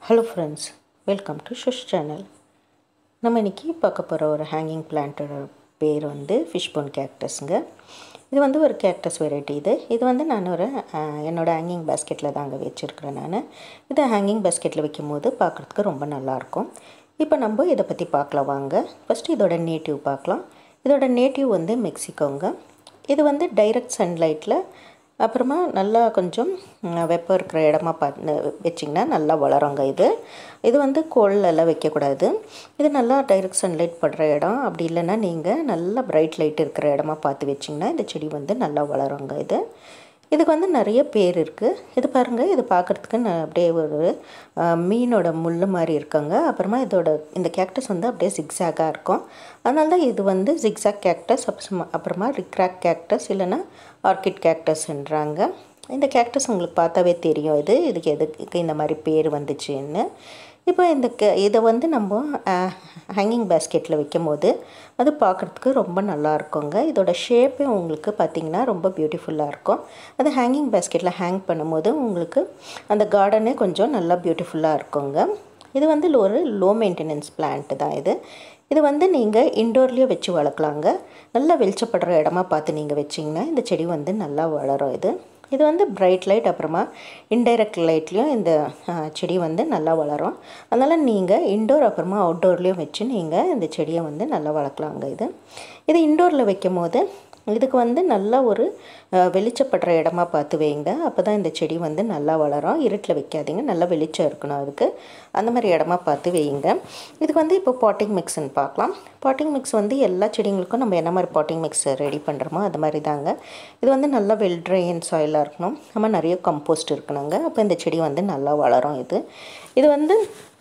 hello friends welcome to ஷுஷ் channel நம்ம இன்றைக்கி பார்க்க போகிற ஒரு ஹேங்கிங் பிளான்ட்டோட பேர் வந்து ஃபிஷ் போன் கேக்டஸ்ங்க இது வந்து ஒரு கேக்டஸ் வெரைட்டி இது இது வந்து நான் ஒரு அஹ், என்னோட ஹேங்கிங் பேஸ்கெட்டில் தாங்க வச்சுருக்கிறேன் நான் இதை ஹேங்கிங் பேஸ்கெட்டில் வைக்கும் போது பார்க்குறதுக்கு ரொம்ப நல்லாயிருக்கும் இப்போ நம்ம இதை பற்றி பார்க்கலாம் வாங்க ஃபஸ்ட்டு இதோட நேட்டிவ் பார்க்கலாம் இதோட நேட்டிவ் வந்து மெக்சிகோங்க இது வந்து டைரக்ட் சன்லைட்டில் அப்புறமா நல்லா கொஞ்சம் ம், வெப்பம் இருக்கிற இடமா பார்த்து வச்சிங்கன்னா நல்லா வளருங்க இது இது வந்து கோல்லெல்லாம் வைக்கக்கூடாது இது நல்லா டைரக்ட் சன்லைட் படுற இடம் அப்படி இல்லைன்னா நீங்கள் நல்லா பிரைட் லைட் இருக்கிற இடமா பார்த்து வச்சிங்கன்னா இந்த செடி வந்து நல்லா வளருங்க இது இதுக்கு வந்து நிறைய பேர் இருக்குது இது பாருங்கள் இது பார்க்குறதுக்கு நான் அப்படியே ஒரு ஆ, மீனோட முள் மாதிரி இருக்காங்க அப்புறமா இதோட இந்த கேக்டஸ் வந்து அப்படியே ஜிக்ஸாகாக இருக்கும் அதனால தான் இது வந்து ஜிக்ஸாக் கேக்டஸ் அப்புறமா அப்புறமா ரிக்ராக் கேக்டஸ் இல்லைன்னா ஆர்கிட் கேக்டஸ்ன்றாங்க இந்த கேக்டஸ் உங்களுக்கு பார்த்தாவே தெரியும் இது இதுக்கு எதுக்கு இந்த மாதிரி பேர் வந்துச்சுன்னு இப்போ இந்த க இதை வந்து நம்ம ஹேங்கிங் பேஸ்கெட்டில் வைக்கும் போது அது பார்க்குறதுக்கு ரொம்ப நல்லா இருக்குங்க இதோட ஷேப்பே உங்களுக்கு பார்த்திங்கன்னா ரொம்ப பியூட்டிஃபுல்லாக இருக்கும் அது ஹேங்கிங் பேஸ்கெட்டில் ஹேங் பண்ணும்போது உங்களுக்கு அந்த கார்டனே கொஞ்சம் நல்லா பியூட்டிஃபுல்லாக இருக்குங்க இது வந்து ஒரு லோ மெயின்டெனன்ஸ் பிளான்ட் தான் இது இது வந்து நீங்கள் இன்டோர்லேயே வச்சு வளர்க்கலாங்க நல்லா வெளிச்சப்படுற இடமா பார்த்து நீங்கள் வச்சிங்கன்னா இந்த செடி வந்து நல்லா வளரும் இது இது வந்து பிரைட் லைட் அப்புறமா இன்டைரக்ட் லைட்லேயும் இந்த ஆ, செடி வந்து நல்லா வளரும் அதனால் நீங்கள் இன்டோர் அப்புறமா அவுட்டோர்லேயும் வச்சு நீங்கள் இந்த செடியை வந்து நல்லா வளர்க்கலாங்க இது இது இன்டோரில் வைக்கும் போது இதுக்கு வந்து நல்ல ஒரு ஆ, வெளிச்சப்படுற இடமா பார்த்து வைங்க அப்போ தான் இந்த செடி வந்து நல்லா வளரும் இருட்டில் வைக்காதீங்க நல்லா வெளிச்சம் இருக்கணும் அதுக்கு அந்த மாதிரி இடமா பார்த்து வைங்க இதுக்கு வந்து இப்போ பாட்டிங் மிக்ஸ்ன்னு பார்க்கலாம் பாட்டிங் மிக்ஸ் வந்து எல்லா செடிங்களுக்கும் நம்ம என்ன மாதிரி பாட்டிங் மிக்ஸ் ரெடி பண்ணுறோமோ அது மாதிரி தாங்க இது வந்து நல்லா வெல் ட்ரைன் சாயிலாக இருக்கணும் நம்ம நிறைய கம்போஸ்ட் இருக்கணுங்க அப்போ இந்த செடி வந்து நல்லா வளரும் இது இது வந்து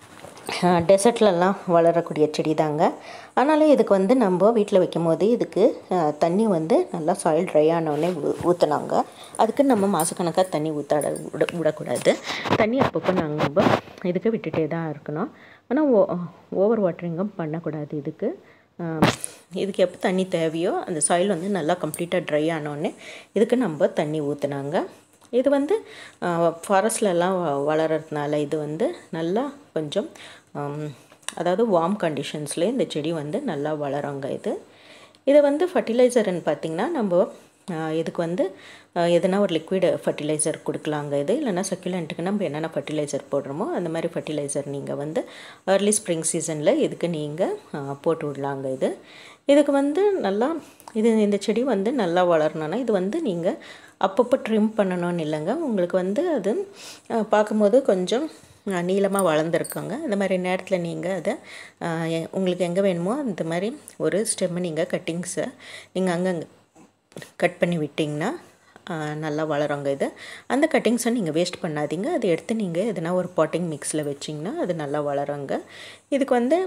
டெசர்ட்லலாம் வளரக்கூடிய செடி தாங்க ஆனாலும் இதுக்கு வந்து நம்ம வீட்டில் வைக்கும் போது இதுக்கு அஹ், தண்ணி வந்து நல்லா சாயில் ட்ரை ஆனோடனே ஊற்றினாங்க அதுக்கு நம்ம மாதக்கணக்காக தண்ணி ஊற்றாட விட விடக்கூடாது தண்ணி அப்பப்போ நாங்கள் நம்ம இதுக்கு விட்டுட்டே தான் இருக்கணும் ஆனால் ஓ ஓவர் வாட்டரிங்கும் பண்ணக்கூடாது இதுக்கு ஆம், இதுக்கு எப்போ தண்ணி தேவையோ அந்த சாயில் வந்து நல்லா கம்ப்ளீட்டாக ட்ரை ஆனோடனே இதுக்கு நம்ம தண்ணி ஊற்றுனாங்க இது வந்து ஃபாரஸ்ட்லலாம் வளர்கிறதுனால இது வந்து நல்லா கொஞ்சம் ஆம், அதாவது வார்ம் கண்டிஷன்ஸில் இந்த செடி வந்து நல்லா வளருங்க இது இதை வந்து ஃபர்டிலைசர்னு பார்த்திங்கன்னா நம்ம ஆ, இதுக்கு வந்து ஆ, எதனா ஒரு லிக்விட் ஃபர்டிலைசர் கொடுக்கலாங்க இது இல்லைன்னா சக்யூலண்ட்டுக்கு நம்ம என்னென்ன ஃபர்டிலைசர் போடுறோமோ அந்த மாதிரி ஃபர்டிலைசர் நீங்கள் வந்து ஏர்லி ஸ்ப்ரிங் சீசனில் இதுக்கு நீங்கள் போட்டு விடலாங்க இது இதுக்கு வந்து நல்லா இது இந்த செடி வந்து நல்லா வளரணும்னா இது வந்து நீங்கள் அப்பப்போ ட்ரிம் பண்ணணும்னு இல்லைங்க உங்களுக்கு வந்து அது ஆ, பார்க்கும்போது கொஞ்சம் நீளமாக வளர்ந்துருக்காங்க இந்த மாதிரி நேரத்தில் நீங்கள் அதை ஆ, எ- உங்களுக்கு எங்கே வேணுமோ அந்த மாதிரி ஒரு ஸ்டெம்மை நீங்கள் கட்டிங்ஸை நீங்கள் அங்கங்கே கட் பண்ணி விட்டிங்கன்னா ஆ, நல்லா வளருங்க இது அந்த கட்டிங்ஸை நீங்கள் வேஸ்ட் பண்ணாதீங்க அதை எடுத்து நீங்கள் எதனா ஒரு பாட்டிங் மிக்ஸில் வச்சிங்கன்னா அது நல்லா வளருங்க இதுக்கு வந்து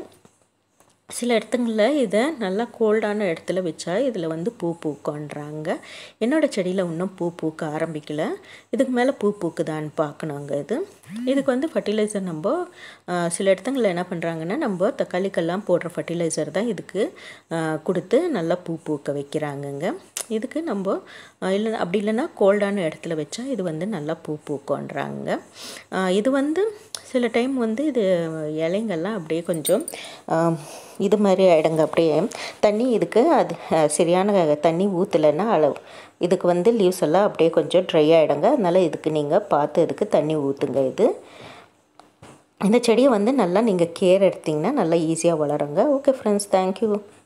சில இடத்துங்களில் இதை நல்லா கோல்டான இடத்துல வச்சா இதில் வந்து பூ பூக்கன்றாங்க என்னோட செடியில் இன்னும் பூ பூக்க ஆரம்பிக்கல இதுக்கு மேலே பூ பூக்குதான்னு பார்க்கணுங்க இது இதுக்கு வந்து ஃபர்டிலைசர் நம்ம ஆ, சில இடத்துங்களில் என்ன பண்ணுறாங்கன்னா நம்ம தக்காளிக்கெல்லாம் போடுற ஃபர்டிலைசர் தான் இதுக்கு ஆ, கொடுத்து நல்லா பூ பூக்க வைக்கிறாங்கங்க இதுக்கு நம்ம இல்லை அப்படி இல்லைன்னா கோல்டான இடத்துல வச்சா இது வந்து நல்லா பூ பூக்கன்றாங்க ஆ, இது வந்து சில டைம் வந்து இது இலைங்கள்லாம் அப்படியே கொஞ்சம் ஆம், இது மாதிரி ஆகிடுங்க அப்படியே தண்ணி இதுக்கு அது அஹ், சரியான தண்ணி ஊற்றலைன்னா அளவு இதுக்கு வந்து லீவ்ஸ் எல்லாம் அப்படியே கொஞ்சம் ட்ரை ஆகிடுங்க அதனால் இதுக்கு நீங்கள் பார்த்து இதுக்கு தண்ணி ஊற்றுங்க இது இந்த செடியை வந்து நல்லா நீங்கள் கேர் எடுத்திங்கன்னா நல்லா ஈஸியாக வளருங்க ஓகே ஃப்ரெண்ட்ஸ் தேங்க்யூ